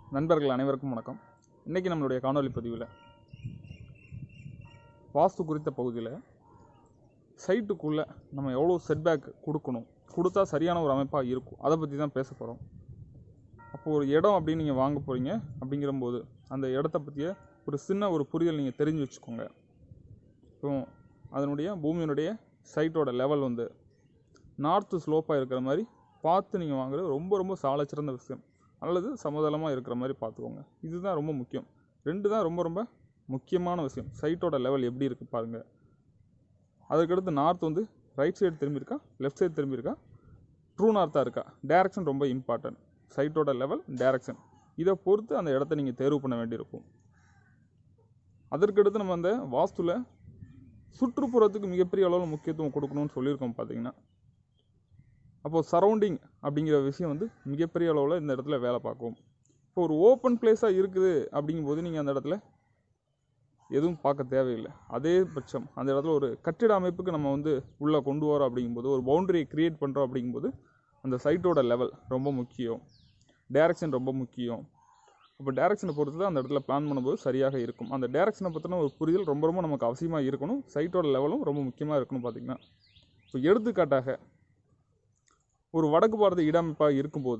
நண்பர்கள் அனைவருக்கும் வணக்கம் இன்றைக்கி நம்மளுடைய காணொளி பதிவில் வாஸ்து குறித்த பகுதியில் சைட்டுக்குள்ளே நம்ம எவ்வளோ செட்பேக் கொடுக்கணும் கொடுத்தா சரியான ஒரு அமைப்பாக இருக்கும் அதை பற்றி தான் பேச போகிறோம் அப்போ ஒரு இடம் அப்படின்னு நீங்கள் வாங்க போகிறீங்க அப்படிங்கிறம்போது அந்த இடத்த பற்றிய ஒரு சின்ன ஒரு புரிதல் நீங்கள் தெரிஞ்சு வச்சுக்கோங்க இப்போ அதனுடைய பூமியினுடைய சைட்டோட லெவல் வந்து நார்த்து ஸ்லோப்பாக இருக்கிற மாதிரி பார்த்து நீங்கள் வாங்குறது ரொம்ப ரொம்ப சாலச்சிறந்த விஷயம் அல்லது சமதளமாக இருக்கிற மாதிரி பார்த்துக்கோங்க இதுதான் ரொம்ப முக்கியம் ரெண்டு தான் ரொம்ப ரொம்ப முக்கியமான விஷயம் சைட்டோட லெவல் எப்படி இருக்குது பாருங்கள் அதுக்கடுத்து நார்த் வந்து ரைட் சைடு திரும்பியிருக்கா லெஃப்ட் சைடு திரும்பியிருக்கா ட்ரூ நார்த்தாக இருக்கா டேரக்ஷன் ரொம்ப இம்பார்ட்டன்ட் சைட்டோட லெவல் டேரக்ஷன் இதை பொறுத்து அந்த இடத்த நீங்கள் தேர்வு பண்ண வேண்டியிருக்கும் அதற்கடுத்து நம்ம அந்த வாஸ்துவில் சுற்றுப்புறத்துக்கு மிகப்பெரிய அளவில் முக்கியத்துவம் கொடுக்கணும்னு சொல்லியிருக்கோம் பார்த்தீங்கன்னா அப்போது சரௌண்டிங் அப்படிங்கிற விஷயம் வந்து மிகப்பெரிய அளவில் இந்த இடத்துல வேலை பார்க்கும் இப்போ ஒரு ஓப்பன் பிளேஸாக இருக்குது அப்படிங்கும்போது நீங்கள் அந்த இடத்துல எதுவும் பார்க்க தேவையில்லை அதே பட்சம் அந்த இடத்துல ஒரு கட்டிட அமைப்புக்கு நம்ம வந்து உள்ளே கொண்டு வரோம் அப்படிங்கும்போது ஒரு பவுண்டரியை க்ரியேட் பண்ணுறோம் அப்படிங்கும்போது அந்த சைட்டோட லெவல் ரொம்ப முக்கியம் டைரக்ஷன் ரொம்ப முக்கியம் அப்போ டேரக்ஷனை பொறுத்து தான் அந்த இடத்துல பிளான் பண்ணும்போது சரியாக இருக்கும் அந்த டேரக்ஷனை பற்றின ஒரு புரிதல் ரொம்ப ரொம்ப நமக்கு அவசியமாக இருக்கணும் சைட்டோட லெவலும் ரொம்ப முக்கியமாக இருக்கணும் பார்த்திங்கன்னா இப்போ எடுத்துக்காட்டாக ஒரு வடக்கு பாரத இடமைப்பாக இருக்கும்போது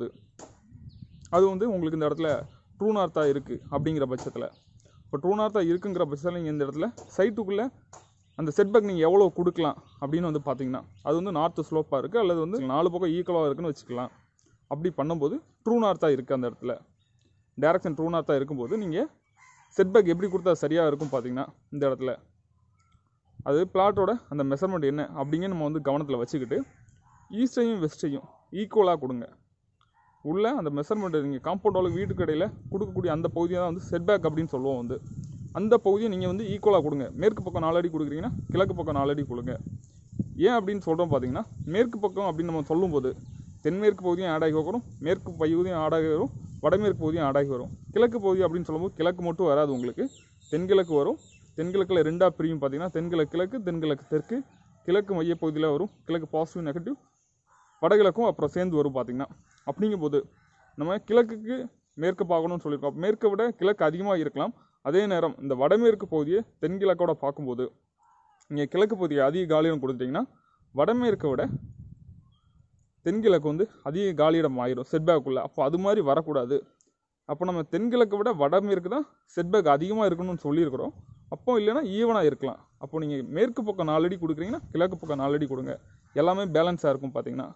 அது வந்து உங்களுக்கு இந்த இடத்துல ட்ரூ நார்த்தாக இருக்குது அப்படிங்கிற பட்சத்தில் இப்போ ட்ரூ நார்த்தாக இருக்குங்கிற பட்சத்தில் நீங்கள் இந்த இடத்துல சைட்டுக்குள்ளே அந்த செட்பேக் நீங்கள் எவ்வளோ கொடுக்கலாம் அப்படின்னு வந்து பார்த்தீங்கன்னா அது வந்து நார்த்து ஸ்லோப்பாக இருக்குது அல்லது வந்து நாலு பக்கம் ஈக்குவலாக இருக்குன்னு வச்சுக்கலாம் அப்படி பண்ணும்போது ட்ரூ நார்த்தாக இருக்குது அந்த இடத்துல டேரக்ஷன் ட்ரூ நார்த்தாக இருக்கும்போது நீங்கள் செட்பேக் எப்படி கொடுத்தா சரியாக இருக்கும் பார்த்தீங்கன்னா இந்த இடத்துல அது பிளாட்டோட அந்த மெஷர்மெண்ட் என்ன அப்படிங்க நம்ம வந்து கவனத்தில் வச்சுக்கிட்டு ஈஸ்டையும் வெஸ்ட்டையும் ஈக்குவலாக கொடுங்க உள்ள அந்த மெஷர்மெண்ட் நீங்கள் காம்பவுண்ட் வால் வீட்டுக்கு இடையில் கொடுக்கக்கூடிய அந்த பகுதியை தான் வந்து செட்பேக் அப்படின்னு சொல்லுவோம் வந்து அந்த பகுதியை நீங்கள் வந்து ஈக்குவலாக கொடுங்க மேற்கு பக்கம் நாலு அடி கொடுக்குறீங்கன்னா கிழக்கு பக்கம் நாலு அடி கொடுங்க ஏன் அப்படின்னு சொல்கிறோம் பார்த்தீங்கன்னா மேற்கு பக்கம் அப்படின்னு நம்ம சொல்லும்போது தென்மேற்கு பகுதியும் ஆட் ஆகி வரும் மேற்கு பகுதியும் ஆட் ஆகி வரும் வடமேற்கு பகுதியும் ஆட் ஆகி வரும் கிழக்கு பகுதி அப்படின்னு சொல்லும்போது கிழக்கு மட்டும் வராது உங்களுக்கு தென்கிழக்கு வரும் தென்கிழக்கில் ரெண்டாக பிரியும் பார்த்தீங்கன்னா தென்கிழக்கு கிழக்கு தென்கிழக்கு தெற்கு கிழக்கு மையப்பகுதியில் வரும் கிழக்கு பாசிட்டிவ் நெகட்டிவ் வடகிழக்கும் அப்புறம் சேர்ந்து வரும் பார்த்திங்கன்னா அப்படிங்கும்போது நம்ம கிழக்குக்கு மேற்கு பார்க்கணும்னு சொல்லியிருக்கோம் மேற்கை விட கிழக்கு அதிகமாக இருக்கலாம் அதே நேரம் இந்த வடமேற்கு பகுதியை தென்கிழக்கோட பார்க்கும்போது நீங்கள் கிழக்கு பகுதியை அதிக காலியிடம் கொடுத்துட்டிங்கன்னா வடமேற்கை விட தென்கிழக்கு வந்து அதிக காலியிடம் ஆயிரும் செட்பேக்குள்ளே அப்போ அது மாதிரி வரக்கூடாது அப்போ நம்ம தென்கிழக்கை விட வடமேற்கு தான் செட்பேக் அதிகமாக இருக்கணும்னு சொல்லியிருக்கிறோம் அப்போ இல்லைன்னா ஈவனாக இருக்கலாம் அப்போ நீங்கள் மேற்கு பக்கம் நாலடி கொடுக்குறீங்கன்னா கிழக்கு பக்கம் நாலடி கொடுங்க எல்லாமே பேலன்ஸாக இருக்கும் பார்த்தீங்கன்னா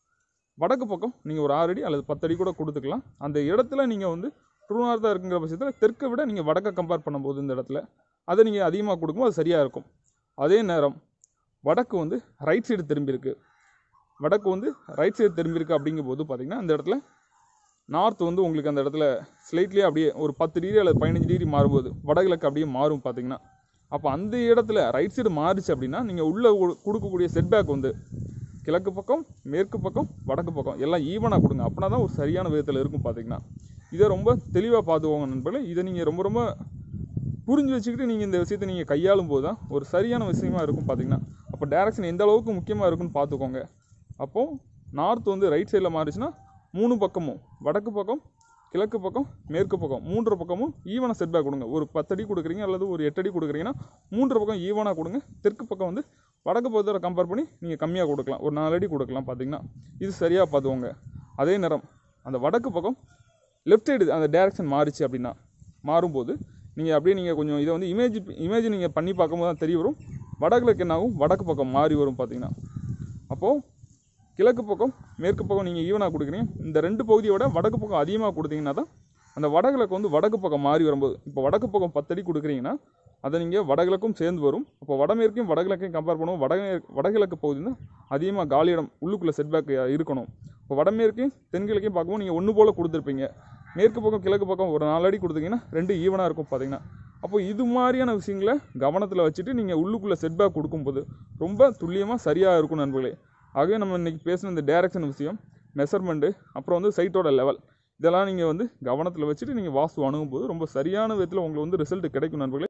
வடக்கு பக்கம் நீங்கள் ஒரு ஆறு அடி அல்லது பத்தடி கூட கொடுத்துக்கலாம் அந்த இடத்துல நீங்கள் வந்து ட்ரூ நார்த்தாக இருக்குங்கிற பட்சத்தில் தெற்கை விட நீங்கள் வடக்கை கம்பேர் பண்ணும்போது இந்த இடத்துல அதை நீங்கள் அதிகமாக கொடுக்கும்போது அது சரியாக இருக்கும் அதே நேரம் வடக்கு வந்து ரைட் சைடு திரும்பியிருக்கு வடக்கு வந்து ரைட் சைடு திரும்பியிருக்கு அப்படிங்கும்போது பார்த்திங்கன்னா இந்த இடத்துல நார்த் வந்து உங்களுக்கு அந்த இடத்துல ஸ்லைட்லேயே அப்படியே ஒரு பத்து டிகிரி அல்லது பதினஞ்சு டிகிரி மாறும்போது வடகிழக்கு அப்படியே மாறும் பார்த்தீங்கன்னா அப்போ அந்த இடத்துல ரைட் சைடு மாறிச்சு அப்படின்னா நீங்கள் உள்ளே கொடுக்கக்கூடிய செட்பேக் வந்து கிழக்கு பக்கம் மேற்கு பக்கம் வடக்கு பக்கம் எல்லாம் ஈவனாக கொடுங்க அப்படின்னா தான் ஒரு சரியான விதத்தில் இருக்கும் பார்த்தீங்கன்னா இதை ரொம்ப தெளிவாக பார்த்துக்கோங்க நண்பர்களே இதை நீங்கள் ரொம்ப ரொம்ப புரிஞ்சு வச்சுக்கிட்டு நீங்கள் இந்த விஷயத்தை நீங்கள் கையாளும் போது தான் ஒரு சரியான விஷயமா இருக்கும் பார்த்தீங்கன்னா அப்போ டேரக்ஷன் எந்த அளவுக்கு முக்கியமாக இருக்குன்னு பார்த்துக்கோங்க அப்போது நார்த் வந்து ரைட் சைடில் மாறிச்சுன்னா மூணு பக்கமும் வடக்கு பக்கம் கிழக்கு பக்கம் மேற்கு பக்கம் மூன்று பக்கமும் ஈவனாக செட்பேக் கொடுங்க ஒரு பத்தடி கொடுக்குறீங்க அல்லது ஒரு எட்டடி கொடுக்குறீங்கன்னா மூன்று பக்கம் ஈவனாக கொடுங்க தெற்கு பக்கம் வந்து வடக்கு பக்கத்தோட கம்பேர் பண்ணி நீங்கள் கம்மியாக கொடுக்கலாம் ஒரு நாலு அடி கொடுக்கலாம் பார்த்தீங்கன்னா இது சரியாக பார்த்துக்கோங்க அதே நேரம் அந்த வடக்கு பக்கம் லெஃப்ட் சைடு அந்த டேரெக்ஷன் மாறிச்சு அப்படின்னா மாறும்போது நீங்கள் அப்படியே நீங்கள் கொஞ்சம் இதை வந்து இமேஜ் இமேஜ் நீங்கள் பண்ணி பார்க்கும்போது தான் தெரிய வரும் வடகிழக்கு என்ன ஆகும் வடக்கு பக்கம் மாறி வரும் பார்த்தீங்கன்னா அப்போது கிழக்கு பக்கம் மேற்கு பக்கம் நீங்கள் ஈவனாக கொடுக்குறீங்க இந்த ரெண்டு பகுதியோட வடக்கு பக்கம் அதிகமாக கொடுத்தீங்கன்னா தான் அந்த வடகிழக்கு வந்து வடக்கு பக்கம் மாறி வரும்போது இப்போ வடக்கு பக்கம் பத்தடி கொடுக்குறீங்கன்னா அதை நீங்கள் வடகிழக்கும் சேர்ந்து வரும் அப்போ வடமேற்கையும் வடகிழக்கையும் கம்பேர் பண்ணுவோம் வட வடகிழக்கு பகுதி தான் அதிகமாக காலியிடம் உள்ளுக்குள்ளே செட்பேக் இருக்கணும் இப்போ வடமேற்கையும் தென்கிழக்கையும் பார்க்கும்போது நீங்கள் ஒன்று போல் கொடுத்துருப்பீங்க மேற்கு பக்கம் கிழக்கு பக்கம் ஒரு நாலு அடி கொடுத்தீங்கன்னா ரெண்டு ஈவனாக இருக்கும் பார்த்தீங்கன்னா அப்போ இது மாதிரியான விஷயங்களை கவனத்தில் வச்சுட்டு நீங்கள் உள்ளுக்குள்ளே செட்பேக் கொடுக்கும்போது ரொம்ப துல்லியமாக சரியாக இருக்கும் நண்பர்களே ஆகவே நம்ம இன்றைக்கி பேசின இந்த டேரக்ஷன் விஷயம் மெஷர்மெண்ட்டு அப்புறம் வந்து சைட்டோட லெவல் இதெல்லாம் நீங்கள் வந்து கவனத்தில் வச்சுட்டு நீங்கள் வாஸ்து அணுகும்போது ரொம்ப சரியான விதத்தில் உங்களுக்கு வந்து ரிசல்ட் கிடைக்கும் நண்பர்களே